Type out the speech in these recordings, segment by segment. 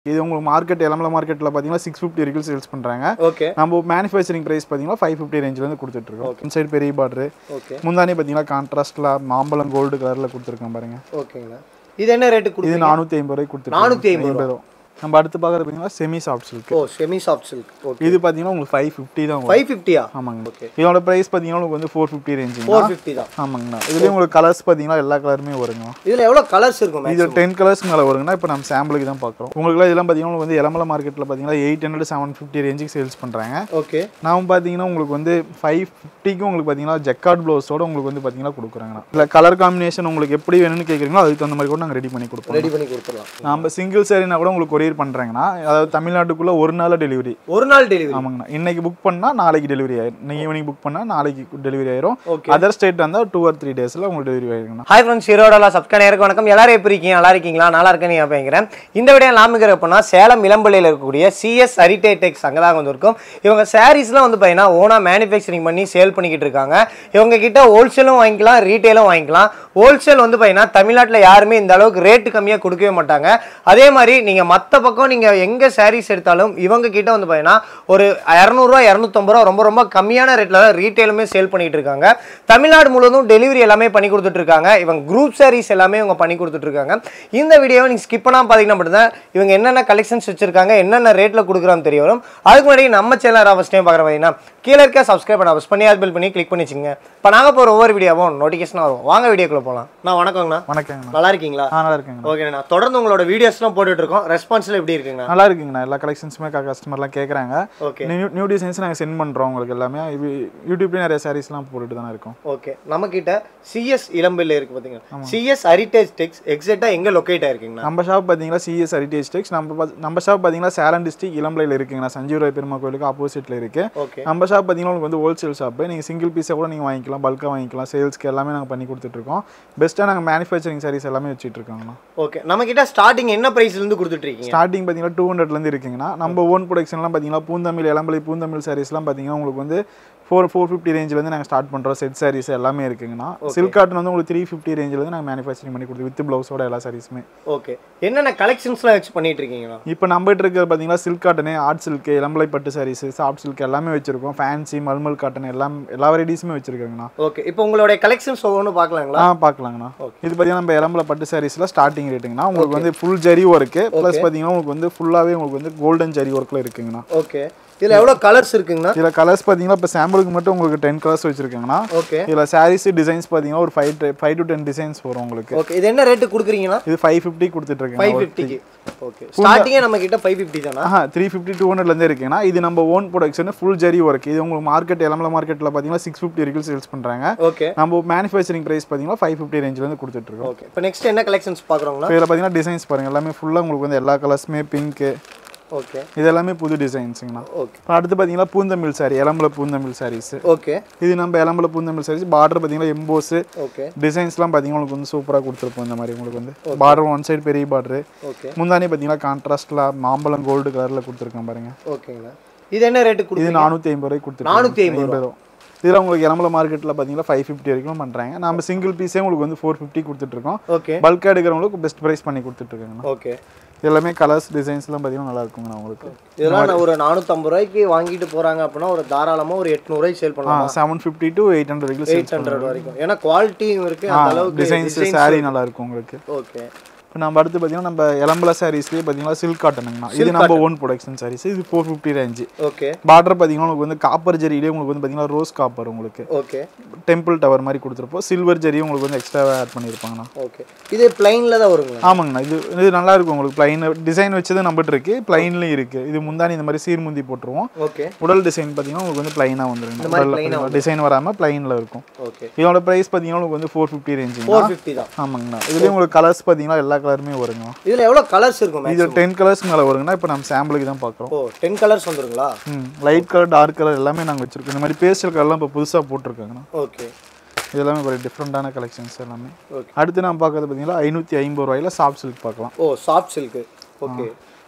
இது உங்களுக்கு மார்க்கெட் எலமல மார்க்கெட்டில் பார்த்தீங்கன்னா சிக்ஸ் ஃபிஃப்டி வரைக்கும் சேல்ஸ் பண்ணுறாங்க ஓகே நம்ம மேனுஃபேக்சரிங் ப்ரைஸ் பார்த்தீங்கன்னா ஃபைவ் ஃபிஃப்டி ரேஞ்சிலேருந்து கொடுத்துட்ருக்கோம் இன்சைட் பெரிய பார்டரு ஓகே முந்தானி பார்த்தீங்கன்னா கான்ட்ராஸ்டில் மாம்பழம் கோல்டு கலரில் கொடுத்துருக்கோம் பாருங்க ஓகேங்கண்ணா இது என்ன ரேட்டு இது கொடுத்து நானூற்றி ஐம்பது ரூபாய்க்கு கொடுத்துருக்கோம் 450 ரூபா நம்ம அடுத்து பார்க்குறது பார்த்தீங்கன்னா semi soft silk oh semi soft silk okay இது பார்த்தீங்கன்னா உங்களுக்கு ஃபைவ் ஃபிஃப்டி தான் வரும் ஃபைவ் ஃபிஃப்டியா ஆமாங்க ஓகே இதோட ப்ரைஸ் பார்த்தீங்கன்னா உங்களுக்கு வந்து ஃபோர் ஃபிஃப்டி ரேஞ்சுங்க ஃபோர் ஃபிஃப்டி தான் ஆமாங்கண்ணா இதுலேயும் உங்களுக்கு கலர்ஸ் பார்த்தீங்கன்னா எல்லா கலருமே வருங்க இதில் எவ்வளோ கலர்ஸ் இருக்கும் இது டென் கலர்ஸ் மேலே வருங்கன்னா இப்போ நம்ம சாம்பிளுக்கு தான் பார்க்குறோம் உங்களுக்குலாம் இதெல்லாம் பார்த்தீங்கன்னா உங்களுக்கு வந்து எலமல மார்க்கெட்டில் பார்த்தீங்கன்னா எயிட் ஹண்ட்ரட் செவன் ஃபிஃப்டி ரேஞ்சுக்கு சேல்ஸ் பண்ணுறாங்க ஓகே நாம பார்த்தீங்கன்னா உங்களுக்கு வந்து ஃபைவ் ஃபிஃப்டிக்கு உங்களுக்கு பார்த்தீங்கன்னா ஜக்கார்ட் ப்ளவுஸோட உங்களுக்கு வந்து பார்த்தீங்கன்னா கொடுக்குறாங்கண்ணா இல்லை கலர் காம்பினேஷன் உங்களுக்கு எப்படி வேணும்னு கேட்குறீங்களோ அதுக்கு தகுந்த மாதிரி கூட நாங்கள் ரெடி பண்ணி கொடுப்போம் ரெடி பண்ணி கொடுத்துடலாம் நம்ம சிங்கிள் சேரீனா கூட உங்களுக்கு கொரியர் பண்ணுறாங்கண்ணா அதாவது தமிழ்நாட்டுக்குள்ளே ஒரு நாள் டெலிவரி ஒரு நாள் டெலிவரி ஆமாங்கண்ணா இன்னைக்கு புக் பண்ணால் நாளைக்கு டெலிவரி ஆயிரும் இன்னைக்கு ஈவினிங் புக் பண்ணால் நாளைக்கு டெலிவரி ஆயிரும் ஓகே அதர் ஸ்டேட் வந்தால் டூ ஆர் த்ரீ டேஸில் உங்களுக்கு டெலிவரி ஆயிருங்கண்ணா ஹாய் ஃப்ரெண்ட்ஸ் ஈரோடல சப்ஸ்கிரைபருக்கு வணக்கம் எல்லாரும் எப்படி இருக்கீங்க நல்லா இருக்கீங்களா நல்லா இருக்கேன்னு நான் பேங்கிறேன் இந்த வீடியோ நாமிக்கிற அப்படின்னா சேலம் இளம்பள்ளியில் இருக்கக்கூடிய சிஎஸ் ஹரிட்டேஜ் டெக்ஸ் அங்கே தான் வந்திருக்கும் இவங்க சாரீஸ்லாம் வந்து பார்த்தீங்கன்னா ஓனாக மேனுஃபேக்சரிங் பண்ணி சேல் பண்ணிக்கிட்டு இருக்காங்க இவங்க கிட்ட ஹோல்சேலும் வாங்கிக்கலாம் ரீட்டெயிலும் வாங்கிக்கலாம் ஹோல்சேல் வந்து பார்த்தீங்கன்னா தமிழ்நாட்டில் யாருமே இந்த அளவுக்கு ரேட்டு கம்மியாக கொடுக்கவே மாட்டாங்க அதே மாதிரி நீங்கள் மற்ற பக்கம் நீங்கள் எங்கே சாரீஸ் எடுத்தாலும் இவங்க கிட்ட வந்து பார்த்தீங்கன்னா ஒரு இரநூறுவா இரநூத்தம்பது ரூபா ரொம்ப ரொம்ப கம்மியான ரேட்டில் தான் ரீட்டெயிலுமே சேல் பண்ணிட்டு இருக்காங்க தமிழ்நாடு முழுவதும் டெலிவரி எல்லாமே பண்ணி கொடுத்துட்டு இருக்காங்க இவங்க குரூப் சாரீஸ் எல்லாமே இவங்க பண்ணி கொடுத்துட்டு இருக்காங்க இந்த வீடியோவை நீங்கள் ஸ்கிப் பண்ணாம பார்த்தீங்கன்னா மட்டும்தான் இவங்க என்னென்ன கலெக்ஷன்ஸ் வச்சிருக்காங்க என்னென்ன ரேட்டில் கொடுக்குறான்னு தெரிய வரும் அதுக்கு முன்னாடி நம்ம சேனல் ஃபஸ்ட் டைம் பார்க்குற பார்த்தீங்கன்னா கீழே இருக்க சப்ஸ்கிரைப் பண்ண ஃபஸ்ட் பண்ணி ஆட் பில் பண்ணி கிளிக் பண்ணி வச்சுங்க இப்போ நாங்கள் போகிற ஒவ்வொரு வீடியோவும் நோட்டிஃபிகேஷன் வரும் வாங்க வீடியோக்குள்ள போகலாம் நான் வணக்கங்கண்ணா வணக்கங்கண்ணா நல்லா இருக்கீங்களா ஆ நல்லா இருக்குங்கண்ணா ஓகேண்ணா தொடர்ந்து உங்களோட வீடியோஸ்லாம் போட்டுட்டு இருக்கோம் ரெஸ்பான்ஸ்ல எப்படி இருக்குங்கண்ணா நல்லா இருக்குங்கண்ணா எல்லா கலெக்ஷன்ஸுமே கஸ்டமர்லாம் கேட்குறாங்க ஓகே நியூ நியூ டிசைன்ஸ் நாங்கள் சென்ட் பண்ணுறோம் உங்களுக்கு எல்லாமே இது யூடியூப்லேயும் நிறைய சாரீஸ்லாம் போட்டுட்டு தானே இருக்கோம் ஓகே நம்ம கிட்ட சிஎஸ் இளம்பில் இருக்கு பாத்தீங்கன்னா சிஎஸ் ஹரிட்டேஜ் டெக்ஸ் எக்ஸாக்டா எங்க லொகேட் ஆயிருக்குங்கண்ணா நம்ம ஷாப் பார்த்தீங்கன்னா சிஎஸ் ஹெரிட்டேஜ் டெக்ஸ் நம்ம பா- நம்ம ஷாப் பார்த்தீங்கன்னா சேலம் டிஸ்ட்ரிக் இளம்பிலையில் இருக்குங்கண்ணா சஞ்சீவராய் பெருமா கோயிலுக்கு ஆப்போசிட்டில் இருக்கு ஓகே நம்ம ஷாப் பார்த்தீங்கன்னா உங்களுக்கு வந்து ஹோல்சேல் ஷாப்பு நீங்கள் சிங்கிள் பீஸை கூட நீங்கள் வாங்கிக்கலாம் பல்காக வாங்கிக்கலாம் சேல்ஸ்க்கு எல்லாமே நாங்கள் பண்ணி கொடுத்துட்ருக்கோம் பெஸ்ட்டாக நாங்கள் மேனுஃபேக்சரிங் சாரீஸ் எல்லாமே வச்சுட்டு இருக்கோங்கண்ணா ஓகே நம்ம கிட்ட ஸ்டார்டிங் என்ன பிரைஸ்ல இருந்து கொடுத்துட்டு இருக்கீங்க ஸ்டார்டிங் பார்த்தீங்கன்னா டூ ஹண்ட்ரட்லேருந்து இருக்குங்கண்ணா நம்ம ஓன் ப்ரொடக்ஷன்லாம் பார்த்தீங்கன்னா பூந்தமிழ் இளம்பலை பூந்தமிழ் சாரீஸ்லாம் பார்த்தீங்கன்னா உங்களுக்கு வந்து ஃபோர் ஃபோர் ஃபிஃப்டி ரேஞ்சிலேருந்து நாங்கள் ஸ்டார்ட் பண்ணுறோம் செட் சாரீஸ் எல்லாமே இருக்குங்கண்ணா சில்க் காட்டன் வந்து உங்களுக்கு த்ரீ ஃபிஃப்டி ரேஞ்சிலேருந்து நாங்கள் மேனுஃபேக்சரிங் பண்ணி கொடுத்து வித் ப்ளவுஸோட எல்லா சாரீஸுமே ஓகே என்னென்ன கலெக்ஷன்ஸ்லாம் வச்சு பண்ணிட்டு இருக்கீங்கண்ணா இப்போ நம்மகிட்ட இருக்கிறது பார்த்தீங்கன்னா silk cotton art silk Elampillai பட்டு சாரீஸ் சாஃப்ட் சில்க் எல்லாமே வச்சிருக்கோம் ஃபேன்சி மல்மல் காட்டன் எல்லாம் எல்லா வெரைட்டிஸுமே வச்சிருக்காங்கண்ணா ஓகே இப்போ உங்களுடைய கலெக்ஷன்ஸ் ஒவ்வொன்று பார்க்கலாங்களா ஆ பார்க்கலாங்கண்ணா இது பார்த்தீங்கன்னா நம்ம இளம்பல பட்டு சாரீஸ்ல ஸ்டார்டிங் ரேட்டுங்கண்ணா உங்களுக்கு வந்து ஃபுல் ஜரி ஒர்க்கு ப்ளஸ் பார்த்தீங்கன்னா உங்களுக்கு வந்து ஃபுல்லாகவே உங்களுக்கு வந்து கோல்டன் ஜரி ஒர்க்கில் இருக்குங்கண்ணா ஓகே இதுல எவ்வளவு கலர்ஸ் இருக்குங்கண்ணா இதில் கலர்ஸ் பார்த்தீங்கன்னா இப்போ சாம்பிளுக்கு மட்டும் உங்களுக்கு டென் கலர்ஸ் வச்சிருக்காங்கண்ணா ஓகே இதில் சாரீஸ் டிசைன்ஸ் பார்த்தீங்கன்னா ஒரு five five to ten designs வரும் உங்களுக்கு ஓகே இது என்ன ரேட்டு கொடுக்குறீங்கண்ணா இது ஃபைவ் ஃபிஃப்டி கொடுத்துட்ருக்கேன் ஃபைவ் ஃபிஃப்டிக்கு ஓகே ஸ்டார்டிங்கே நம்ம கிட்ட ஃபைவ் ஃபிஃப்டி தானா ஆஹா த்ரீ ஃபிஃப்டி டூ ஹண்ட்ரட்லேருந்து இருக்குங்கன்னா இது நம்ம own production full zari work இது உங்களுக்கு மார்க்கெட் எலமல மார்க்கெட்டில் பார்த்தீங்கன்னா சிக்ஸ் ஃபிஃப்டி வரைக்கும் சேல்ஸ் பண்ணுறாங்க ஓகே நம்ம மேனுஃபேக்சரிங் ப்ரைஸ் பார்த்தீங்கன்னா ஃபைவ் ஃபிஃப்டி ரேஞ்சிலேருந்து கொடுத்துட்ருக்கோம் ஓகே இப்போ நெக்ஸ்ட் என்ன கலெக்ஷன்ஸ் பார்க்குறோங்களா இப்போ இதில் பார்த்தீங்கன்னா டிசைன்ஸ் பாருங்கள் எல்லாமே ஃபுல்லாக உங்களுக்கு வந்து எல்லா கலர்ஸுமே பிங்க்கு ஓகே இது எல்லாமே புது டிசைன்ஸுங்கண்ணா ஓகே இப்போ அடுத்து பார்த்தீங்கன்னா பூந்தமிழ் சாரி எலம்பல பூந்தமிழ் சாரீஸ் ஓகே இது நம்ம எலம்பல பூந்தமிழ் சாரீஸ் பார்டர் பார்த்தீங்கன்னா எம்போஸு ஓகே டிசைன்ஸ்லாம் பார்த்தீங்கன்னா உங்களுக்கு வந்து சூப்பராக கொடுத்துருப்போம் இந்த மாதிரி உங்களுக்கு வந்து பார்டர் ஒன் சைடு பெரிய பார்டர் ஓகே முந்தானி பார்த்தீங்கன்னா கான்ட்ராஸ்டில் மாம்பழம் கோல்டு கலரில் கொடுத்துருக்கேன் பாருங்க ஓகேங்கண்ணா இது என்ன ரேட்டு கொடு இது நானூற்றி ஐம்பது ரூபாய்க்கு கொடுத்துருக்கோம் 450 ரூபா இதில் உங்களுக்கு இளம்பல மார்க்கெட்டில் பார்த்தீங்கன்னா ஃபைவ் ஃபிஃப்டி வரைக்கும் பண்ணுறாங்க நம்ம சிங்கிள் பீஸே உங்களுக்கு வந்து ஃபோர் ஃபிஃப்டி கொடுத்துட்ருக்கோம் ஓகே பல்காக எடுக்கிறவங்களுக்கு பெஸ்ட் ப்ரைஸ் பண்ணி கொடுத்துட்ருக்காங்கண்ணா ஓகே இது எல்லாமே கலர்ஸ் டிசைன்ஸ்லாம் பார்த்தீங்கன்னா நல்லா இருக்குங்கண்ணா உங்களுக்கு இதெல்லாம் நான் ஒரு நானூற்றம்பது ரூபாய்க்கு வாங்கிட்டு போறாங்க அப்படின்னா ஒரு தாராளமா ஒரு எட்நூறுவாய்க்கு சேல் பண்ணலாம் seven fifty to eight hundred வரைக்கும் எயிட் ஹண்ட்ரட் வரைக்கும் ஏன்னா குவாலிட்டியும் இருக்கு அந்த அளவுக்கு டிசைன்ஸ் saree நல்லா இருக்கும் உங்களுக்கு ஓகே இப்போ நம்ம அடுத்து பார்த்தீங்கன்னா நம்ம இளம்பல சாரீஸ்லேயே பார்த்தீங்கன்னா சில்க் காட்டனுங்கண்ணா இது நம்ம ஓன் ப்ரொடக்ஷன் சாரீஸ் இது four fifty range okay border பார்த்தீங்கன்னா உங்களுக்கு வந்து காப்பர் ஜரியிலே உங்களுக்கு வந்து பார்த்தீங்கன்னா ரோஸ் காப்பர் உங்களுக்கு ஓகே டெம்பிள் டவர் மாதிரி கொடுத்துருப்போம் சில்வர் ஜரியும் உங்களுக்கு வந்து எக்ஸ்ட்ராவாக ஆட் பண்ணியிருப்பாங்கண்ணா ஓகே இது பிளைன்ல தான் வருங்களா ஆமாங்கண்ணா இது இது நல்லா இருக்கும் உங்களுக்கு பிளைன் டிசைன் வச்சது நம்மகிட்ட இருக்கு பிளைன்லையும் இருக்கு இது முந்தானி இந்த மாதிரி சீர்முந்தி போட்டுருவோம் ஓகே உடல் டிசைன் பார்த்தீங்கன்னா உங்களுக்கு வந்து பிளைனாக வந்துருங்க டிசைன் வராமல் பிளைனில் இருக்கும் ஓகே இதோட ப்ரைஸ் பார்த்தீங்கன்னா உங்களுக்கு வந்து ஃபோர் ஃபிஃப்டி ரேஞ்சுங்க ஃபோர் ஃபிஃப்டி தான் ஆமாங்கண்ணா இதுலேயும் உங்களுக்கு கலர்ஸ் பார்த்தீங்கன்னா எல்லா கலருமே வருங்க இதுல எவ்வளவு கலர்ஸ் இருக்கும் இது டென் கலர்ஸ் மேலே வருங்கன்னா இப்போ நம்ம சாம்பிளுக்கு தான் பார்க்குறோம் ஓ டென் கலர்ஸ் வந்துருங்களா ம் லைட் கலர் டார்க் கலர் எல்லாமே நாங்கள் வச்சிருக்கோம் இந்த மாதிரி பேஸ்டல் கலர்லாம் இப்போ புதுசாக போட்டிருக்காங்கண்ணா ஓகே இது எல்லாமே ஒரு டிஃப்ரெண்ட்டான கலெக்ஷன்ஸ் எல்லாமே Okay. அடுத்து நம்ம பார்க்கறது பார்த்தீங்கன்னா ஐநூற்றி ஐம்பது ரூபாயில சாஃப்ட் சில்க் பார்க்கலாம் ஓ சாஃப்ட் சில்க் ஓகே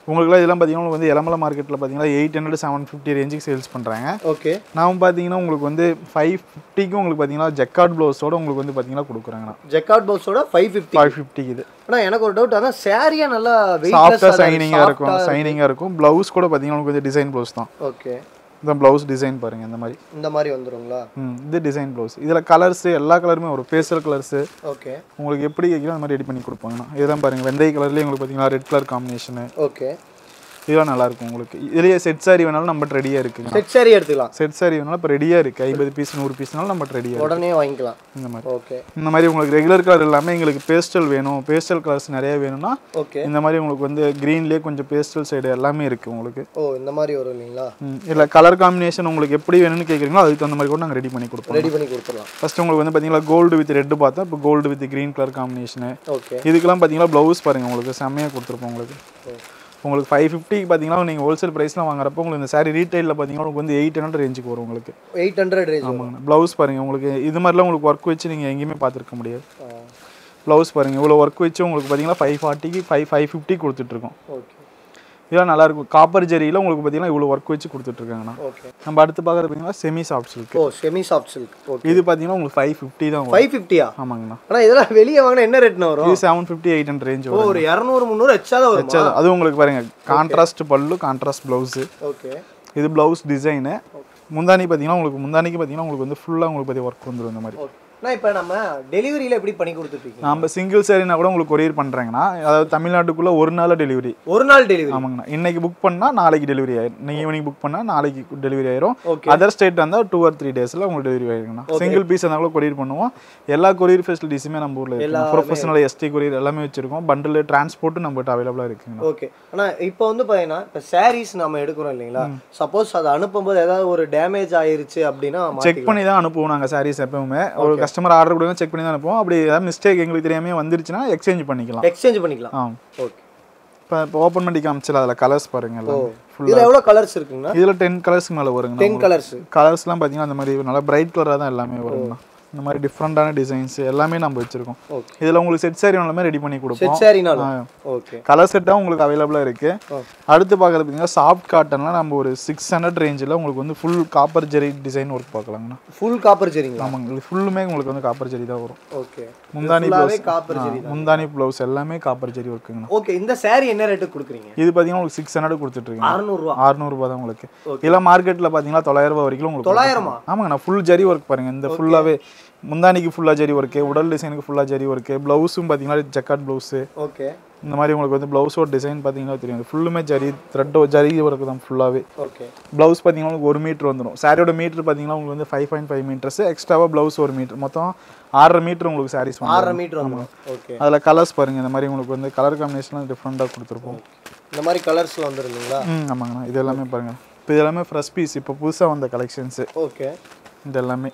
உங்களுக்குலாம் இதெல்லாம் பார்த்தீங்கன்னா உங்களுக்கு வந்து இளமலை மார்க்கெட்டில் பார்த்தீங்கன்னா எயிட் ஹண்ட்ரட் செவன் ஃபிஃப்டி ரேஞ்சுக்கு சேல்ஸ் பண்ணுறாங்க ஓகே நான் பார்த்தீங்கன்னா உங்களுக்கு வந்து ஃபைவ் ஃபிஃப்டிக்கு உங்களுக்கு பார்த்தீங்கன்னா ஜெக்கார்ட் ப்ளவுஸோட உங்களுக்கு வந்து பார்த்தீங்கன்னா கொடுக்குறாங்கண்ணா ஜெக்கார்ட் பவுஸோட ஃபைவ் ஃபிஃப்டி ஃபைவ் ஃபிஃப்டிக்கு இது ஆனா எனக்கு ஒரு டவுட் அதான் சாரியா நல்லா சாஃப்டாக சைனிங்காக இருக்கும் சைனிங்காக இருக்கும் ப்ளவுஸ் கூட பார்த்தீங்கன்னா உங்களுக்கு வந்து டிசைன் ப்ளவுஸ் தான் ஓகே இந்த ப்ளவுஸ் டிசைன் பாருங்கள் இந்த மாதிரி இந்த மாதிரி வந்துருங்களா ம் இது டிசைன் ப்ளவுஸ் இதில் கலர்ஸு எல்லா கலருமே வரும் பேஸ்டல் கலர்ஸு ஓகே உங்களுக்கு எப்படி கேட்குறோம் அந்த மாதிரி ரெடி பண்ணி கொடுப்பாங்கண்ணா இதெல்லாம் பாருங்கள் வெந்தய கலர்லேயே உங்களுக்கு பார்த்தீங்கன்னா ரெட் கலர் காம்பினேஷனு ஓகே இதெல்லாம் நல்லா இருக்கும் உங்களுக்கு இதுலேயே செட் சாரி வேணாலும் நம்மகிட்ட ரெடியாக இருக்குங்க செட் சாரி எடுத்துக்கலாம் செட் சாரி வேணாலும் இப்போ ரெடியாக இருக்குது ஐம்பது பீஸ் நூறு பீஸ்னாலும் நம்மகிட்ட ரெடியாக உடனே வாங்கிக்கலாம் இந்த மாதிரி ஓகே இந்த மாதிரி உங்களுக்கு ரெகுலர் கலர் எல்லாமே எங்களுக்கு பேஸ்டல் வேணும் பேஸ்டல் கலர்ஸ் நிறைய வேணும்னா ஓகே இந்த மாதிரி உங்களுக்கு வந்து க்ரீன்லேயே கொஞ்சம் பேஸ்டல் சைடு எல்லாமே இருக்குது உங்களுக்கு ஓ இந்த மாதிரி வரும் இல்லைங்களா இல்லை கலர் காம்பினேஷன் உங்களுக்கு எப்படி வேணும்னு கேட்குறீங்களோ அதுக்கு தகுந்த மாதிரி கூட நாங்கள் ரெடி பண்ணி கொடுப்போம் ரெடி பண்ணி கொடுத்துடலாம் ஃபர்ஸ்ட் உங்களுக்கு வந்து பார்த்தீங்கன்னா கோல்டு வித் ரெட் பார்த்தா இப்போ gold with green colour combination okay இதுக்கெல்லாம் பார்த்தீங்கன்னா ப்ளவுஸ் பாருங்கள் உங்களுக்கு செம்மையாக கொடுத்துருப்போம் உங்களுக்கு உங்களுக்கு ஃபைவ் ஃபிஃப்டிக்கு பார்த்தீங்கன்னா நீங்கள் ஹோல்சேல் ப்ரைஸ்லாம் வாங்குறப்போ உங்களுக்கு இந்த சாரி ரீட்டைலில் பார்த்தீங்கன்னா உங்களுக்கு வந்து எயிட் ஹண்ட்ரட் ரேஞ்சுக்கு வரும் உங்களுக்கு எயிட் ஹண்ட்ரட் ரேஞ்ச் ஆமாங்கண்ணா ப்ளவுஸ் பாருங்கள் உங்களுக்கு இது மாதிரிலாம் உங்களுக்கு ஒர்க் வச்சு நீங்கள் எங்கேயுமே பார்த்துருக்க முடியாது ப்ளவுஸ் பாருங்கள் இவ்வளோ ஒர்க் வச்சு உங்களுக்கு பார்த்தீங்கன்னா ஃபைவ் ஃபார்ட்டிக்கு ஃபைவ் ஃபைவ் ஃபிஃப்டி கொடுத்துட்ருக்கோம் ஓகே இதெல்லாம் நல்லாயிருக்கும் காப்பர் ஜெரியில் உங்களுக்கு பார்த்தீங்கன்னா இவ்வளோ ஒர்க் வச்சு கொடுத்துட்ருக்காங்கண்ணா ஓகே நம்ம அடுத்து பார்க்குறது பார்த்தீங்கன்னா semi soft silk oh semi soft silk okay இது பார்த்தீங்கன்னா உங்களுக்கு ஃபைவ் ஃபிஃப்டி தான் வரும் ஃபைவ் ஃபிஃப்டியா ஆமாங்கண்ணா ஆனா இதெல்லாம் வெளியே வாங்கினா என்ன ரேட்னு வரும் இது seven fifty eight hundred range oh வரும் ஒரு இரநூறு முந்நூறு எச்சா தான் வரும் சரி, அது உங்களுக்கு பாருங்க கான்ட்ராஸ்ட் பல்லு கான்ட்ராஸ்ட் ப்ளவுஸு ஓகே இது ப்ளவுஸ் டிசைனு முந்தானி பார்த்தீங்கன்னா உங்களுக்கு முந்தானிக்கு பார்த்தீங்கன்னா உங்களுக்கு வந்து ஃபுல்லாக உங்களுக்கு பற்றி ஒர்க் வந்துடும் இந்த மாதிரி ஓகே நான் இப்போ நம்ம டெலிவரியில் எப்படி பண்ணி கொடுத்துருக்கீங்க நம்ம சிங்கிள் சாரினா கூட உங்களுக்கு கொரியர் பண்ணுறாங்கன்னா அதாவது தமிழ்நாட்டுக்குள்ளே ஒரு நாள் டெலிவரி ஒரு நாள் டெலிவரி ஆமாங்கண்ணா இன்னைக்கு புக் பண்ணால் நாளைக்கு டெலிவரி ஆயிரும் இன்னைக்கு ஈவினிங் புக் பண்ணால் நாளைக்கு டெலிவரி ஆயிரும் ஓகே அதர் ஸ்டேட் இருந்தால் டூ ஆர் த்ரீ டேஸில் உங்களுக்கு டெலிவரி ஆயிருங்கண்ணா சிங்கிள் பீஸ் இருந்தால் கூட கொரியர் பண்ணுவோம் எல்லா கொரியர் ஃபெசிலிட்டிஸுமே நம்ம ஊரில் இருக்கு ப்ரொஃபஷனல் எஸ்டி கொரியர் எல்லாமே வச்சிருக்கோம் பண்டில் டிரான்ஸ்போர்ட்டும் நம்மகிட்ட அவைலபிளாக இருக்குங்கண்ணா ஓகே ஆனா இப்போ வந்து பார்த்தீங்கன்னா இப்போ சாரீஸ் நம்ம எடுக்கிறோம் இல்லைங்களா சப்போஸ் அதை அனுப்பும்போது ஏதாவது ஒரு டேமேஜ் ஆயிருச்சு அப்படின்னா செக் பண்ணி தான் அனுப்புவோம் நாங்கள் சாரீஸ் எப்பவுமே ஒரு கஸ்டமர் ஆர்டர் கொடுங்க செக் பண்ணி தான் அனுப்புவோம் அப்படி ஏதாவது மிஸ்டேக் எங்களுக்கு தெரியாமல் வந்துருச்சுன்னா எக்ஸ்சேஞ்ச் பண்ணிக்கலாம் எக்ஸ்சேஞ்ச் பண்ணிக்கலாம் ஆ ஓகே இப்போ இப்போ ஓப்பன் பண்ணி காமிச்சல அதில் கலர்ஸ் பாருங்க எல்லாம் இதுல எவ்வளவு கலர்ஸ் இருக்குங்கண்ணா இதில் டென் கலர்ஸ்க்கு மேலே வருங்க டென் கலர்ஸ் கலர்ஸ்லாம் பார்த்தீங்கன்னா அந்த மாதிரி நல்லா பிரைட் கலராக தான் எல்லாமே வருங்கண்ணா இந்த மாதிரி டிஃப்ரெண்டான டிசைன்ஸ் எல்லாமே நம்ம வச்சிருக்கோம் ஓகே இதில் உங்களுக்கு செட் சாரி எல்லாமே ரெடி பண்ணி கொடுப்போம் செட் சாரினாலும் ஓகே கலர் செட்டாக உங்களுக்கு அவைலபிளாக இருக்குது அடுத்து பார்க்குறது பார்த்தீங்கன்னா சாஃப்ட் காட்டன்லாம் நம்ம ஒரு சிக்ஸ் ஹண்ட்ரட் ரேஞ்சில் உங்களுக்கு வந்து full copper zari design work பார்க்கலாங்கண்ணா ஃபுல் காப்பர் சரிங்களா ஆமாங்க இது ஃபுல்லுமே உங்களுக்கு வந்து காப்பர் ஜெரி தான் வரும் ஓகே முந்தானி ஃபுல்லாவே ப்ளவுஸ் காப்பர் ஜெரி முந்தானி ப்ளவுஸ் எல்லாமே காப்பர் ஜெரி ஒர்க்குங்கண்ணா ஓகே இந்த சாரி என்ன ரேட்டுக்கு கொடுக்குறீங்க இது பார்த்தீங்கன்னா உங்களுக்கு சிக்ஸ் ஹண்ட்ரட் கொடுத்துட்ருக்கீங்க அறுநூறுவா அறுநூறுபா தான் உங்களுக்கு இதெல்லாம் மார்க்கெட்டில் பார்த்தீங்கன்னா தொள்ளாயிரம் ரூபாய் வரைக்கும் உங்களுக்கு தொள்ளாயிரமா ஆமாங்கண்ணா ஃபுல் ஜரி ஒர்க் பாருங்க இந்த ஃபுல்லாகவே முந்தானிக்கு ஃபுல்லாக ஜரி ஒர்க்கு உடல் டிசைனுக்கு ஃபுல்லாக ஜரி ஒர்க்கு ப்ளவுஸும் பார்த்தீங்கன்னா ஜக்காட் ப்ளவுஸு ஓகே இந்த மாதிரி உங்களுக்கு வந்து ப்ளவுஸோட டிசைன் பார்த்தீங்கன்னா தெரியும் ஃபுல்லுமே ஜரி த்ரெட்டோ ஜரி ஒர்க்கு தான் ஃபுல்லாகவே ஓகே ப்ளவுஸ் பார்த்தீங்கன்னா உங்களுக்கு ஒரு மீட்டர் வந்துடும் சாரியோட மீட்டர் பார்த்தீங்கன்னா உங்களுக்கு வந்து ஃபைவ் பாயிண்ட் ஃபைவ் மீட்டர்ஸ் எக்ஸ்ட்ராவாக ப்ளவுஸ் ஒரு மீட்டர் மொத்தம் ஆறரை மீட்டர் உங்களுக்கு சாரீஸ் ஆறரை மீட்டர் வந்துடும் ஓகே அதில் கலர்ஸ் பாருங்க இந்த மாதிரி உங்களுக்கு வந்து கலர் காம்பினேஷன்லாம் டிஃப்ரெண்ட்டாக கொடுத்துருப்போம் இந்த மாதிரி கலர்ஸ்ல வந்துருந்தீங்களா ம் ஆமாங்கண்ணா இது எல்லாமே பாருங்க இப்போ இது எல்லாமே ஃப்ரெஷ் பீஸ் இப்போ புதுசாக வந்த கலெக்ஷன்ஸு ஓகே இது எல்லாமே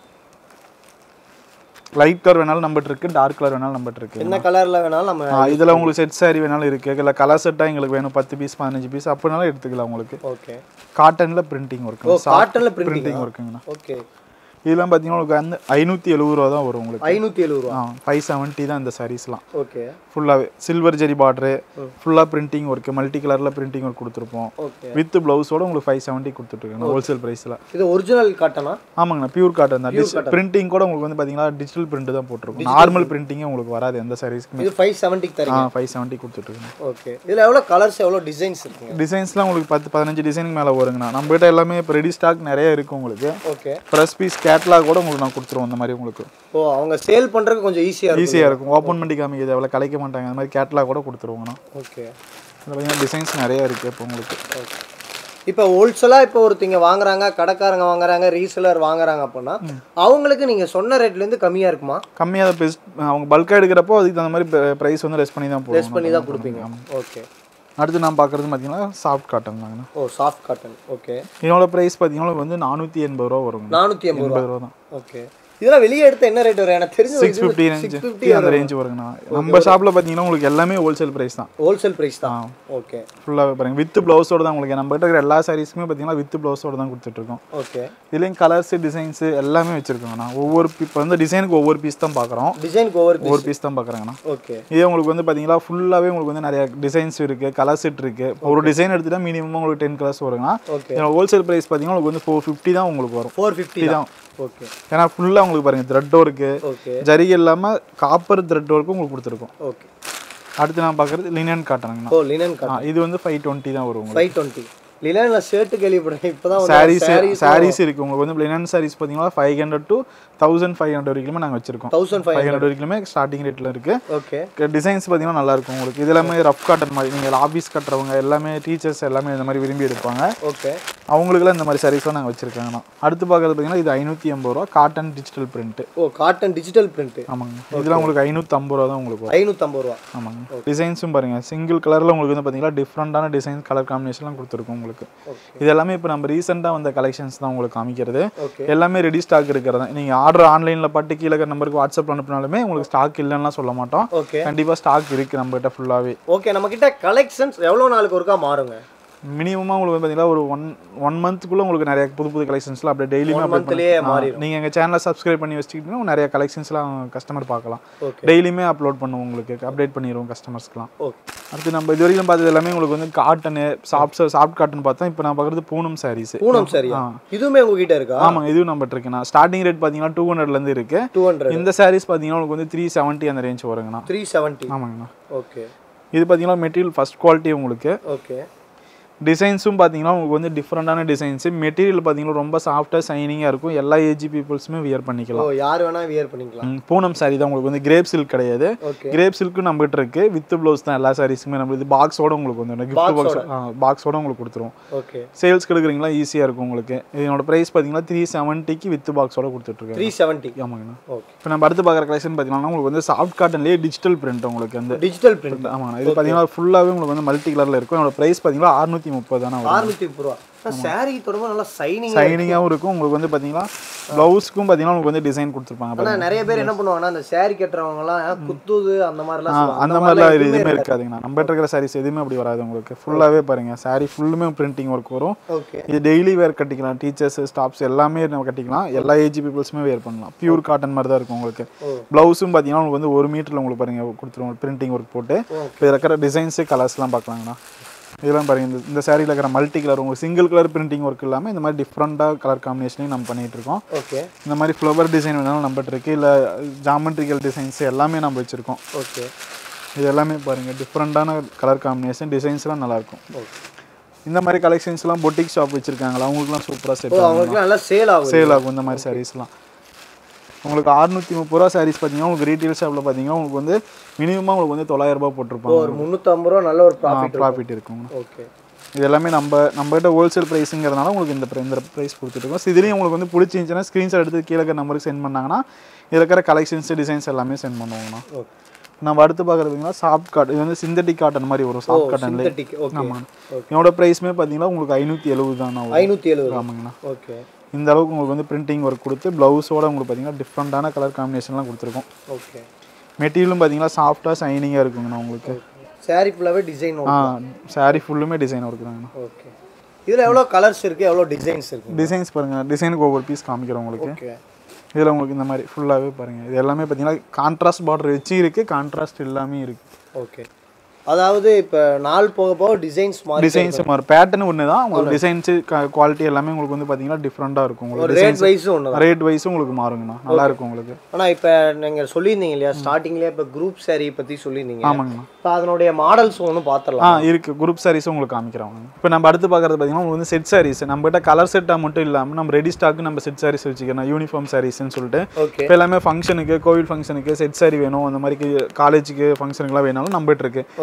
லைட் கலர் வேணாலும் நம்மகிட்ட இருக்கு டார்க் கலர் வேணாலும் நம்மகிட்ட இருக்கு என்ன கலர்ல வேணாலும் நம்ம ஆ, இதுல உங்களுக்கு செட் saree வேணாலும் இருக்கு இல்லை கலர் செட்டாக எங்களுக்கு வேணும் பத்து பீஸ் பதினஞ்சு பீஸ் அப்படினாலும் எடுத்துக்கலாம் உங்களுக்கு ஓகே காட்டன்ல பிரிண்டிங் ஓ ஒர்க்கு காட்டன்ல பிரிண்டிங் பிரிண்டிங் ஒர்க்குங்கண்ணா ஓகே இதெல்லாம் பார்த்தீங்கன்னா உங்களுக்கு வந்து ஐநூற்றி எழுபது ரூபா தான் வரும் உங்களுக்கு ஐநூத்தி எழுபது ரூபா ஆ ஃபைவ் செவன்ட்டி தான் இந்த சாரீஸ்லாம் ஓகே ஃபுல்லாகவே சில்வர் ஜெரி பார்டரு ஃபுல்லாக பிரிண்டிங் ஒர்க்கு மல்டி கலரில் பிரிண்டிங் ஒர்க் கொடுத்துருப்போம் ஓகே வித் ப்ளவுஸோட உங்களுக்கு ஃபைவ் செவன்ட்டி கொடுத்துட்ருக்காங்க ஹோல்சேல் ப்ரைஸில் இது ஒரிஜினல் காட்டனா ஆமாங்கண்ணா பியூர் காட்டன் தான் பிரிண்டிங் கூட உங்களுக்கு வந்து பார்த்தீங்கன்னா டிஜிட்டல் பிரிண்ட் தான் போட்டிருக்கும் நார்மல் பிரிண்டிங்கே உங்களுக்கு வராது எந்த சாரீஸ்க்குமே இது ஃபைவ் செவன்ட்டிக்கு ஆ தரீங்க ஃபைவ் செவன்ட்டி கொடுத்துட்ருக்கோம் ஓகே இதுல எவ்வளவு கலர்ஸ் எவ்வளவு டிசைன்ஸ் இருக்குங்க டிசைன்ஸ்லாம் உங்களுக்கு பத்து பதினஞ்சு டிசைனுக்கு மேலே வருங்கண்ணா நம்மகிட்ட எல்லாமே இப்போ ரெடி ஸ்டாக் நிறைய இருக்குது உங்களுக்கு ஓகே ப்ரெஸ் பீஸ் கேட்லாக் கூட உங்களுக்கு நான் கொடுத்துருவோம் அந்த மாதிரி உங்களுக்கு ஓ அவங்க சேல் பண்றதுக்கு கொஞ்சம் ஈஸியா இருக்கும் ஈஸியாக இருக்கும் ஓப்பன் பண்ணி காமிக்கிறது எவ்வளோ கலைக்க மாட்டாங்க அந்த மாதிரி கேட்லாக் கூட கொடுத்துருவோங்கண்ணா ஓகே இதில் பார்த்தீங்கன்னா டிசைன்ஸ் நிறைய இருக்குது இப்போ உங்களுக்கு ஓகே இப்போ ஹோல்சேலாக இப்போ ஒருத்தங்க வாங்குறாங்க கடைக்காரங்க வாங்குறாங்க ரீசேலர் வாங்குறாங்க அப்படின்னா அவங்களுக்கு நீங்க சொன்ன ரேட்ல இருந்து கம்மியா இருக்குமா கம்மியாக பெஸ்ட் அவங்க பல்காக எடுக்கிறப்போ அதுக்கு தகுந்த மாதிரி ப்ரைஸ் வந்து லெஸ் பண்ணி தான் லெஸ் போடுவோம் பண்ணி தான் கொடுப்பீங்க ஓகே அடுத்து நான் பார்க்குறது பார்த்தீங்கன்னா சாஃப்ட் காட்டன் தாங்கண்ணா ஓ சாஃப்ட் காட்டன் ஓகே இதோட ப்ரைஸ் பார்த்தீங்கன்னா வந்து நானூற்றி எண்பது ரூபா வருங்க நானூற்றி எண்பது ரூபா எண்பது ரூபா தான் ஓகே இதெல்லாம் வெளியே எடுத்த என்ன ரேட் வரும் எனக்கு தெரிஞ்ச சிக்ஸ் ஃபிஃப்டி ரேஞ்ச் அந்த ரேஞ்ச் வருங்கண்ணா நம்ம ஷாப்பில் பார்த்தீங்கன்னா உங்களுக்கு எல்லாமே ஹோல்சேல் ப்ரைஸ் தான் ஹோல்சேல் பிரைஸ் தான் ஓகே ஃபுல்லாகவே பாருங்க வித் ப்ளவுஸோட தான் உங்களுக்கு நம்ம கிட்ட இருக்கிற எல்லா சாரீஸுமே பார்த்தீங்கன்னா வித் ப்ளவுஸோட தான் கொடுத்துட்ருக்கோம் ஓகே இதுலேயும் கலர்ஸ் டிசைன்ஸ் எல்லாமே வச்சிருக்கோங்கண்ணா ஒவ்வொரு இப்போ வந்து டிசைனுக்கு ஒவ்வொரு பீஸ் தான் பார்க்குறோம் டிசைனுக்கு ஓவர் ஒவ்வொரு பீஸ் தான் பார்க்குறாங்கண்ணா ஓகே இதே உங்களுக்கு வந்து பார்த்தீங்கன்னா ஃபுல்லாகவே உங்களுக்கு வந்து நிறைய டிசைன்ஸ் இருக்குது கலர் செட் இருக்குது ஒரு டிசைன் எடுத்துட்டா மினிமம் உங்களுக்கு டென் கலர்ஸ் வருங்கண்ணா ஓகே இதோட ஹோல்சேல் ப்ரைஸ் பார்த்தீங்கன்னா உங்களுக்கு வந்து ஃபோர் ஃபிஃப்டி தான் உங்களுக்கு வரும் ஃபோர் ஃபிஃப்டி தான் ஓகே ஏன்னா ஃபுல்லாக உங்களுக்கு பாருங்க த்ரெட் ஒர்க்கு ஓகே ஜரிகை இல்லாமல் காப்பர் த்ரெட் ஒர்க்கும் உங்களுக்கு கொடுத்துருக்கோம் ஓகே அடுத்து நான் பார்க்குறது லினன் காட்டனுங்கண்ணா ஓ லினன் ஆ, இது வந்து ஃபைவ் டுவெண்ட்டி தான் வரும் உங்களுக்கு ஃபைவ் டுவெண்ட்டி லினன் நான் ஷர்ட் கேள்விப்படுறேன் இப்போதான் சாரீஸ் சாரீஸ் சாரீஸ் இருக்குது உங்களுக்கு வந்து லினன் சாரீஸ் பார்த்தீங்கன்னா five hundred to thousand five hundred வரைக்குமே நாங்கள் வச்சிருக்கோம் தௌசண்ட் ஃபைவ் ஃபைவ் ஹண்ட்ரட் வரைக்குமே ஸ்டார்டிங் ரேட்டில் இருக்குது ஓகே டிசைன்ஸ் பார்த்தீங்கன்னா நல்லா இருக்கும் உங்களுக்கு இது எல்லாமே ரஃப் காட்டன் மாதிரி நீங்கள் ஆஃபீஸ் கட்டுறவங்க எல்லாமே டீச்சர்ஸ் எல்லாமே இந்த மாதிரி விரும்பி எடுப்பாங்க ஓகே அவங்களுக்குலாம் இந்த மாதிரி சாரீஸ்லாம் நாங்கள் வச்சுருக்காங்கண்ணா அடுத்து பார்க்குறது பார்த்தீங்கன்னா இது ஐநூற்றி எண்பது ரூபா cotton digital print oh cotton digital print ஆமாங்க இதெல்லாம் உங்களுக்கு ஐநூற்றம்பது ரூபா தான் உங்களுக்கு வரும் ஐநூற்றம்பது ரூபா ஆமாங்க டிசைன்ஸும் பாருங்கள் சிங்கிள் கலரில் உங்களுக்கு வந்து பார்த்தீங்கன்னா டிஃப்ரெண்ட்டான டிசைன்ஸ் கலர் காம்பினேஷன்லாம் கொடுத்துருக்கோம் உங்களுக்கு ஓகே இது எல்லாமே இப்போ நம்ம ரீசெண்டாக வந்த கலெக்ஷன்ஸ் தான் உங்களுக்கு காமிக்கிறது ஓகே எல்லாமே ரெடி ஸ்டாக் இருக்கிறது தான் நீங்கள் ஆர்டர் ஆன்லைனில் பாட்டு கீழே இருக்கிற நம்பருக்கு வாட்ஸ்அப் அனுப்பினாலுமே உங்களுக்கு ஸ்டாக் இல்லைன்னா சொல்ல மாட்டோம் ஓகே கண்டிப்பாக ஸ்டாக் இருக்குது நம்மகிட்ட ஃபுல்லாகவே ஓகே நம்ம கிட்ட கலெக்ஷன்ஸ் எவ்வளோ நாளுக்கு ஒருக்கா மாறுங்க மினிமமாக உங்களுக்கு வந்து பார்த்தீங்கன்னா ஒரு ஒன் ஒன் மந்த்துக்குள்ளே உங்களுக்கு நிறைய புது புது கலெக்ஷன்ஸ்லாம் அப்படியே டெய்லியுமே அப்டேட் மந்த்லயே பண்ணி நீங்கள் எங்கள் சேனலை சப்ஸ்கிரைப் பண்ணி வச்சுக்கிட்டீங்கன்னா நிறைய கலெக்ஷன்ஸ்லாம் கஸ்டமர் பார்க்கலாம் ஓகே டெய்லியுமே அப்லோட் பண்ணுவோம் உங்களுக்கு அப்டேட் பண்ணிடுவோம் கஸ்டமர்ஸ்க்குலாம் ஓகே அடுத்து நம்ம இது வரைக்கும் பார்த்தது எல்லாமே உங்களுக்கு வந்து காட்டனு சாஃப்ட் சாஃப்ட் காட்டன் பார்த்தோம் இப்போ நான் பார்க்குறது பூனம் சாரீஸ் பூனம் சரியா ஆ. இதுவுமே உங்ககிட்ட இருக்கா ஆமாங்க இதுவும் நம்மகிட்ட இருக்குண்ணா ஸ்டார்டிங் ரேட் பார்த்தீங்கன்னா டூ ஹண்ட்ரட்லேருந்து இருக்கு டூ ஹண்ட்ரட் இந்த சாரீஸ் பார்த்தீங்கன்னா உங்களுக்கு வந்து த்ரீ செவன்ட்டி அந்த ரேஞ்ச் வருங்கண்ணா த்ரீ செவன்ட்டி ஆமாங்கண்ணா ஓகே இது பார்த்தீங்கன்னா மெட்டீரியல் ஃபர்ஸ்ட் குவாலிட்டி உங்களுக்கு ஓகே டிசைன்ஸும் பார்த்தீங்கன்னா உங்களுக்கு வந்து டிஃப்ரெண்டான டிசைன்ஸ் மெட்டீரியல் பார்த்தீங்கன்னா ரொம்ப சாஃப்டாக ஷைனிங்காக இருக்கும் எல்லா ஏஜ் பீப்புள்ஸுமே வியர் ஓ பண்ணிக்கலாம் யார் வேணா வியர் பண்ணிக்கலாம் ம், பூனம் சாரி தான் உங்களுக்கு வந்து கிரேப் சில்க் கிடையாது ஓகே கிரேப் சில்க்கும் நம்மகிட்ட இருக்கு வித் ப்ளவுஸ் தான் எல்லா சாரீஸுமே நம்ம இது பாக்ஸோட உங்களுக்கு வந்து கிஃப்ட் பாக்ஸ் பாக்ஸோட உங்களுக்கு கொடுத்துருவோம் ஓகே சேல்ஸ் எடுக்கிறீங்களா ஈஸியாக இருக்கும் உங்களுக்கு இதனோட ப்ரைஸ் பார்த்தீங்கன்னா த்ரீ செவன்ட்டிக்கு வித் பாக்ஸோட கொடுத்துட்ருக்கேன் த்ரீ செவன்ட்டி ஆமாங்கண்ணா ஓகே இப்போ நம்ம அடுத்து பார்க்குற கலெக்ஷன் பார்த்தீங்கன்னா உங்களுக்கு வந்து சாஃப்ட் காட்டன்லேயே டிஜிட்டல் பிரிண்ட் உங்களுக்கு வந்து டிஜிட்டல் பிரிண்ட் ஆமாண்ணா இது பார்த்தீங்கன்னா ஃபுல்லாகவே உங்களுக்கு வந்து மல்டி கலரில் இருக்கும் என்னோட ப்ரைஸ் பார்த்தீங்கன்னா அறுநூற்றி முப்பது தானே வரும் அறுநூத்தி முப்பது ரூபா சாரி தொடர்பு நல்லா சைனிங் ஷைனிங்காகவும் இருக்கும் உங்களுக்கு வந்து பார்த்தீங்கன்னா ப்ளவுஸ்க்கும் பார்த்தீங்கன்னா உங்களுக்கு வந்து டிசைன் கொடுத்துருப்பாங்க ஆனா நிறைய பேர் என்ன பண்ணுவாங்கன்னா அந்த சாரி கட்டுறவங்க எல்லாம் குத்துது அந்த மாதிரிலாம் சொல்லுவாங்க. அந்த மாதிரிலாம் இது எதுவுமே இருக்காதுங்கண்ணா நம்ம இருக்கிற சாரீஸ் எதுவுமே அப்படி வராது உங்களுக்கு ஃபுல்லாகவே பாருங்க சாரி ஃபுல்லுமே பிரிண்டிங் ஒர்க் வரும் ஓகே இது டெய்லி வேர் கட்டிக்கலாம் டீச்சர்ஸ் ஸ்டாஃப்ஸ் எல்லாமே நம்ம கட்டிக்கலாம் எல்லா ஏஜ் பீப்புள்ஸுமே வேர் பண்ணலாம் பியூர் காட்டன் மாதிரி தான் இருக்கும் உங்களுக்கு ஓ. ப்ளவுஸும் பார்த்தீங்கன்னா உங்களுக்கு வந்து ஒரு மீட்டரில் உங்களுக்கு பாருங்க கொடுத்துருவோம் பிரிண்டிங் ஒர்க் போட்டு இப்போ இதில் இருக்கிற டிசைன்ஸு கலர்ஸ்லாம் பார்க்கலாங்கண்ணா இதெல்லாம் பாருங்க இந்த இந்த சாரியில் இருக்கிற மல்டி கலர் உங்களுக்கு சிங்கிள் கலர் பிரிண்டிங் ஒர்க் இல்லாமல் இந்த மாதிரி டிஃப்ரெண்ட்டாக கலர் காம்பினேஷனையும் நம்ம பண்ணிட்டு இருக்கோம் ஓகே இந்த மாதிரி ஃப்ளவர் டிசைன் வேணாலும் நம்மகிட்ட இருக்கு இல்லை ஜாமெட்ரிக்கல் டிசைன்ஸ் எல்லாமே நம்ம வச்சுருக்கோம் ஓகே இது எல்லாமே பாருங்கள் டிஃப்ரெண்ட்டான கலர் காம்பினேஷன் டிசைன்ஸ்லாம் நல்லாயிருக்கும் ஓகே இந்த மாதிரி கலெக்ஷன்ஸ்லாம் பொட்டிக் ஷாப் வச்சுருக்காங்களா அவங்களுக்குலாம் சூப்பராக செட் ஆகும் அவங்களுக்கு நல்லா சேல் ஆகும் சேல் ஆகும் இந்த மாதிரி சாரீஸ்லாம் உங்களுக்கு அறுநூற்றி முப்பது ரூபா சாரீஸ் பார்த்தீங்கன்னா உங்களுக்கு ரீட்டெயில் ஷாப்பில் பார்த்தீங்கன்னா உங்களுக்கு வந்து மினிமமாக உங்களுக்கு வந்து தொள்ளாயிரம் ரூபாய் போட்டிருப்பாங்க ஒரு முந்நூற்றம்பது ரூபா நல்ல ஒரு ப்ராஃபிட் ப்ராஃபிட் இருக்குங்க ஓகே இது எல்லாமே நம்ம நம்மகிட்ட ஹோல்சேல் ப்ரைஸுங்கிறதுனால உங்களுக்கு இந்த pri- இந்த ப்ரைஸ் கொடுத்துருக்கோம் இதுலேயும் உங்களுக்கு வந்து பிடிச்சிருந்துச்சுன்னா ஸ்க்ரீன்ஷாட் எடுத்து கீழே இருக்கிற நம்பருக்கு சென்ட் பண்ணாங்கன்னா இதில் இருக்கிற கலெக்ஷன்ஸ் டிசைன்ஸ் எல்லாமே சென்ட் பண்ணுவாங்கண்ணா ஓகே நம்ம அடுத்து பார்க்குறதுங்கன்னா சாஃப்ட் காட்டன் இது வந்து சிந்தட்டிக் காட்டன் மாதிரி வரும் சாஃப்ட் காட்டன்லேயே சிந்தட்டிக் ஓகே ஆமாம் என்னோட ப்ரைஸுமே பார்த்தீங்கன்னா உங்களுக்கு ஐநூற்றி எழுபது தான் வரும் ஐநூற்றி எழுபது ஆமாங்கண்ணா ஓகே இந்த அளவுக்கு உங்களுக்கு வந்து பிரிண்டிங் ஒர்க் கொடுத்து ப்ளவுஸோட உங்களுக்கு பார்த்தீங்கன்னா டிஃப்ரெண்ட்டான கலர் காம்பினேஷன்லாம் கொடுத்துருக்கோம் ஓகே மெட்டீரியலும் பார்த்தீங்கன்னா சாஃப்டாக ஷைனிங்காக இருக்குங்கண்ணா உங்களுக்கு சாரி ஃபுல்லாகவே டிசைன் ஆ சாரி ஃபுல்லுமே டிசைன் இருக்குதாங்கண்ணா ஓகே இதில் எவ்வளோ கலர்ஸ் இருக்குது எவ்வளோ டிசைன்ஸ் இருக்குது டிசைன்ஸ் பாருங்கள் டிசைனுக்கு ஒவ்வொரு பீஸ் காமிக்கிறோம் உங்களுக்கு ஓகே இதில் உங்களுக்கு இந்த மாதிரி ஃபுல்லாகவே பாருங்கள் இது எல்லாமே பார்த்தீங்கன்னா கான்ட்ராஸ்ட் பார்டர் வச்சு இருக்குது கான்ட்ராஸ்ட் எல்லாமே இருக்குது ஓகே அதாவது இப்போ நாள் போக போக டிசைன்ஸ் மாறி டிசைன்ஸ் மாதிரி பேட்டர்ன் ஒன்று தான் உங்களுக்கு டிசைன்ஸு குவாலிட்டி எல்லாமே உங்களுக்கு வந்து பார்த்தீங்கன்னா டிஃப்ரெண்ட்டாக இருக்கும் உங்களுக்கு ரேட் வைஸும் ஒன்று தான் ரேட் வைஸும் உங்களுக்கு மாறுங்கண்ணா நல்லா இருக்கும் உங்களுக்கு ஆனால் இப்போ நீங்கள் சொல்லியிருந்தீங்க இல்லையா ஸ்டார்டிங்லேயே இப்போ குரூப் saree பற்றி சொல்லியிருந்தீங்க ஆமாங்கண்ணா இப்போ அதனுடைய மாடல்ஸ் ஒன்று ஆ பார்த்துடலாம் இருக்கு குரூப் சாரீஸ் உங்களுக்கு காமிக்கிறோம் இப்போ நம்ம அடுத்து பார்க்கறது பார்த்தீங்கன்னா உங்களுக்கு வந்து செட் சாரீஸ் நம்மகிட்ட கலர் செட்டாக மட்டும் இல்லாமல் நம்ம ரெடி ஸ்டாக்கு நம்ம செட் சாரீஸ் வச்சுக்கிறோம் யூனிஃபார்ம் சாரீஸ்னு சொல்லிட்டு ஓகே இப்போ எல்லாமே ஃபங்க்ஷனுக்கு கோவில் ஃபங்க்ஷனுக்கு செட் சாரி வேணும் அந்த மாதிரி காலேஜுக்கு ஃபங்க்ஷனுக்குலாம் வேணாலும் நம்மகிட்ட இருக்கு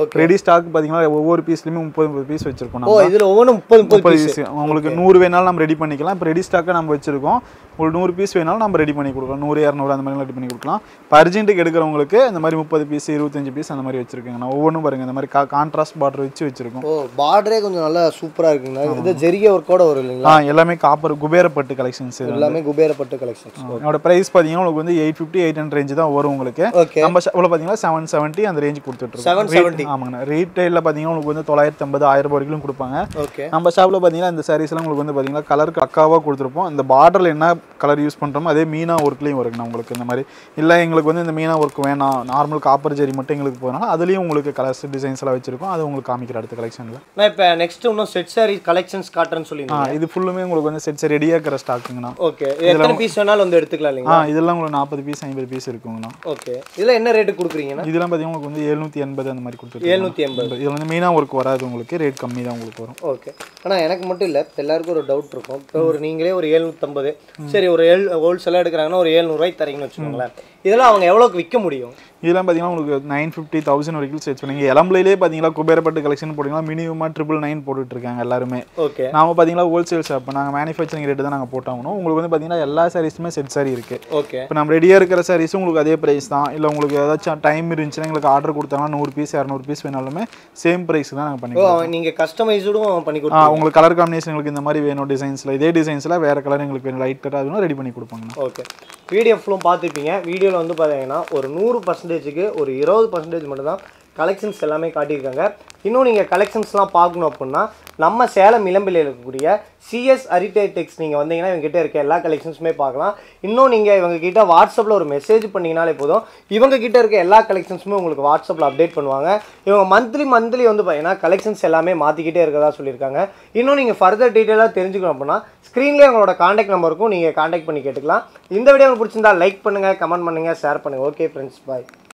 ஓகே ரெடி ஸ்டாக் பார்த்தீங்கன்னா ஒவ்வொரு பீஸ்லையுமே முப்பது முப்பது பீஸ் வச்சிருக்கோம் ஓ நம்ம இதுல ஒவ்வொன்றும் முப்பது முப்பது முப்பது பீஸ் பீஸ் உங்களுக்கு நூறு வேணாலும் நம்ம ரெடி பண்ணிக்கலாம் இப்போ ரெடி ஸ்டாக்கை நம்ம வச்சிருக்கோம் ஒரு நூறு பீஸ் வேணாலும் நம்ம ரெடி பண்ணி கொடுக்கலாம் நூறு இரநூறு அந்த மாதிரி ரெடி பண்ணி கொடுக்கலாம் இப்போ அர்ஜென்ட்டுக்கு எடுக்கிறவங்களுக்கு இந்த மாதிரி முப்பது பீஸ் இருபத்தஞ்சு பீஸ் அந்த மாதிரி வச்சிருக்கேன் நான் ஒவ்வொன்றும் பாருங்க இந்த மாதிரி கான்ட்ராஸ்ட் பார்டர் வச்சு வச்சிருக்கோம் ஓ பார்டரே கொஞ்சம் நல்லா சூப்பரா இருக்குங்கண்ணா இது ஜெரிகை ஒர்க்கோட வரும் இல்லைங்களா ஆ எல்லாமே காப்பர் குபேரப்பட்டு கலெக்ஷன்ஸ் இது எல்லாமே குபேரப்பட்டு கலெக்ஷன்ஸ் என்னோட ப்ரைஸ் பார்த்தீங்கன்னா உங்களுக்கு வந்து eight fifty eight hundred range தான் வரும் உங்களுக்கு ஓகே நம்ம ஷாப்பில் பார்த்தீங்கன்னா செவன் செவன்ட்டி அந்த ரேஞ்ச் கொடுத்துட்ருக்கோம் 770. ஆமாங்கண்ணா ரீட்டைலில் பார்த்தீங்கன்னா உங்களுக்கு வந்து தொள்ளாயிரத்தி ஐம்பது ஆயிரம் ரூபாய் வரைக்கும் கொடுப்பாங்க ஓகே நம்ம ஷாப்பில் பார்த்தீங்கன்னா இந்த சாரீஸ்லாம் உங்களுக்கு வந்து பார்த்தீங்கன்னா கலர் அக்காவாக கொடுத்துருப்போம் இந்த பார்டரில் என்ன கலர் யூஸ் பண்ணுறோமோ அதே மீனா ஒர்க்லேயும் வருங்கண்ணா உங்களுக்கு இந்த மாதிரி இல்லை எங்களுக்கு வந்து இந்த மீனா ஒர்க் வேணாம் நார்மல் காப்பர் ஜெரி மட்டும் எங்களுக்கு போதுனால அதுலேயும் உங்களுக்கு கலர்ஸ் டிசைன்ஸ் எல்லாம் வச்சிருக்கோம் அது உங்களுக்கு காமிக்கிற அடுத்த கலெக்ஷனில் நான் இப்போ நெக்ஸ்ட் இன்னும் செட் சாரி கலெக்ஷன்ஸ் காட்டுறேன்னு ஆ சொல்லியிருந்தேன் இது ஃபுல்லுமே உங்களுக்கு வந்து செட்ஸ் ரெடியாக இருக்கிற ஸ்டாக்குங்கண்ணா ஓகே எத்தனை பீஸ் வேணாலும் வந்து எடுத்துக்கலாம் ஆ இல்லைங்களா இதெல்லாம் உங்களுக்கு நாற்பது பீஸ் ஐம்பது பீஸ் இருக்குங்கண்ணா ஓகே இதில் என்ன ரேட்டு கொடுக்குறீங்கண்ணா இதெல்லாம் பார்த்தீங்கன்னா உங்களுக்கு வந்து எழுநூற்றி எண்பது அந்த மாதிரி கொடுத்துருக்கோம் எழுநூற்றி எண்பது இதில் வந்து மீனா ஒர்க் வராது உங்களுக்கு ரேட் கம்மி தான் உங்களுக்கு வரும் ஓகே ஆனால் எனக்கு மட்டும் இல்லை எல்லாருக்கும் ஒரு டவுட் இருக்கும் இப்போ ஒரு நீங்களே ஒரு எழுநூற்றம்பது சரி ஒரு ஏழு ஹோல்சேலாக எடுக்கிறாங்கன்னா ஒரு ஏழ்நூறுவாய்க்கு தரீங்கன்னு வச்சுக்கோங்களேன் இதெல்லாம் அவங்க எவ்வளோக்கு விற்க முடியும் இதெல்லாம் பார்த்தீங்கன்னா உங்களுக்கு நைன் ஃபிஃப்டி தௌசண்ட் வரைக்கும் சேர்த்து பண்ணீங்க இளம்பிலே பார்த்தீங்கன்னா குபேரப்பட்டு கலெக்ஷன் போட்டிங்கன்னா மினிமமாக ட்ரிபிள் நைன் போட்டுட்டு இருக்காங்க எல்லாருமே ஓகே நாம பார்த்தீங்கன்னா ஹோல்சேல் ஷாப் நாங்கள் மேனுஃபேக்சரிங் ரேட்டு தான் நாங்கள் போட்டாகணும் உங்களுக்கு வந்து பார்த்தீங்கன்னா எல்லா சாரீஸுமே செட் சாரி இருக்குது ஓகே இப்போ நம்ம ரெடியாக இருக்கிற சாரீஸும் உங்களுக்கு அதே ப்ரைஸ் தான் இல்லை உங்களுக்கு ஏதாச்சும் டைம் இருந்துச்சுன்னா எங்களுக்கு ஆர்டர் கொடுத்தாங்கன்னா நூறு பீஸ் இரநூறு பீஸ் வேணாலுமே சேம் ப்ரைஸ் தான் நாங்கள் ஓ பண்ணிக்கலாம் அவன் நீங்கள் கஸ்டமைஸ்டும் பண்ணி ஆ கொடுத்தோம் உங்களுக்கு கலர் காம்பினேஷன் எங்களுக்கு இந்த மாதிரி வேணும் டிசைன்ஸில் இதே டிசைன்ஸில் வேறு கலர் எங்களுக்கு வேணும் லைட் கலர் அதுவும் ரெடி பண்ணி கொடுப்பாங்கண்ணா ஓகே வீடியோ ஃபுல்லும் பார்த்துருப்பீங்க வீடியோவில் வந்து பார்த்தீங்கன்னா ஒரு நூறு பர்சன்டேஜுக்கு ஒரு இருபது பர்சன்டேஜ் மட்டும்தான் கலெக்ஷன்ஸ் எல்லாமே காட்டியிருக்காங்க இன்னும் நீங்கள் கலெக்ஷன்ஸ்லாம் பார்க்கணும் அப்படின்னா நம்ம சேலம் இளம்பிள்ளையில் இருக்கக்கூடிய சிஎஸ் டெக்ஸ் நீங்கள் வந்தீங்கன்னா இவங்ககிட்ட இருக்க எல்லா கலெக்ஷன்ஸுமே பார்க்கலாம் இன்னும் நீங்கள் இவங்க கிட்ட வாட்ஸ்அப்பில் ஒரு மெசேஜ் பண்ணிங்கனாலே போதும் இவங்க கிட்ட இருக்க எல்லா கலெக்ஷன்ஸுமே உங்களுக்கு வாட்ஸ்அப்பில் அப்டேட் பண்ணுவாங்க இவங்க மந்த்லி மந்த்லி வந்து பார்த்தீங்கன்னா கலெக்ஷன்ஸ் எல்லாமே மாற்றிக்கிட்டே இருக்கதா சொல்லியிருக்காங்க இன்னும் நீங்கள் ஃபர்தர் டீட்டெயிலாக தெரிஞ்சுக்கணும் அப்படின்னா ஸ்க்ரீன்லேயே உங்களோட காண்டாக்ட் நம்பருக்கும் நீங்கள் காண்டாக்ட் பண்ணி கேட்டுக்கலாம் இந்த வீடியோ உங்களுக்கு பிடிச்சிருந்தா லைக் பண்ணுங்கள் கமெண்ட் பண்ணுங்கள் ஷேர் பண்ணுங்கள் ஓகே ஃப்ரெண்ட்ஸ் பாய்